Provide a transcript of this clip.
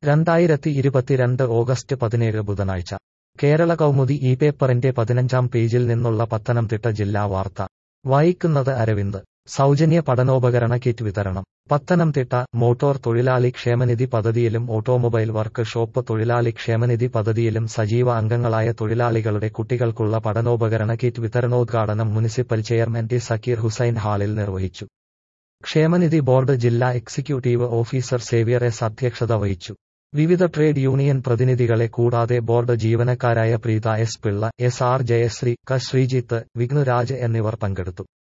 രണ്ടായിരത്തി ഇരുപത്തിരണ്ട് ഓഗസ്റ്റ് പതിനേഴ് ബുധനാഴ്ച കേരള കൗമുദി ഈ പേപ്പറിന്റെ പതിനഞ്ചാം പേജിൽ നിന്നുള്ള പത്തനംതിട്ട ജില്ലാ വാർത്ത വായിക്കുന്നത് അരവിന്ദ് സൗജന്യ പഠനോപകരണ കിറ്റ് വിതരണം പത്തനംതിട്ട മോട്ടോർ തൊഴിലാളി ക്ഷേമനിധി പദ്ധതിയിലും ഓട്ടോമൊബൈൽ വർക്ക് ഷോപ്പ് തൊഴിലാളി ക്ഷേമനിധി പദ്ധതിയിലും സജീവ അംഗങ്ങളായ തൊഴിലാളികളുടെ കുട്ടികൾക്കുള്ള പഠനോപകരണ കിറ്റ് വിതരണോദ്ഘാടനം municipal chairman T Zakir Hussain ഹാളിൽ നിർവഹിച്ചു ക്ഷേമനിധി ബോർഡ് ജില്ലാ എക്സിക്യൂട്ടീവ് ഓഫീസർ സേവ്യർ എസ് അധ്യക്ഷത വഹിച്ചു വിവിധ ട്രേഡ് യൂണിയൻ പ്രതിനിധികളെ കൂടാതെ ബോർഡ് ജീവനക്കാരായ Preetha S Pillai S R Jayasree ക ശ്രീജിത്ത് വിഘ്നുരാജ് എന്നിവർ പങ്കെടുത്തു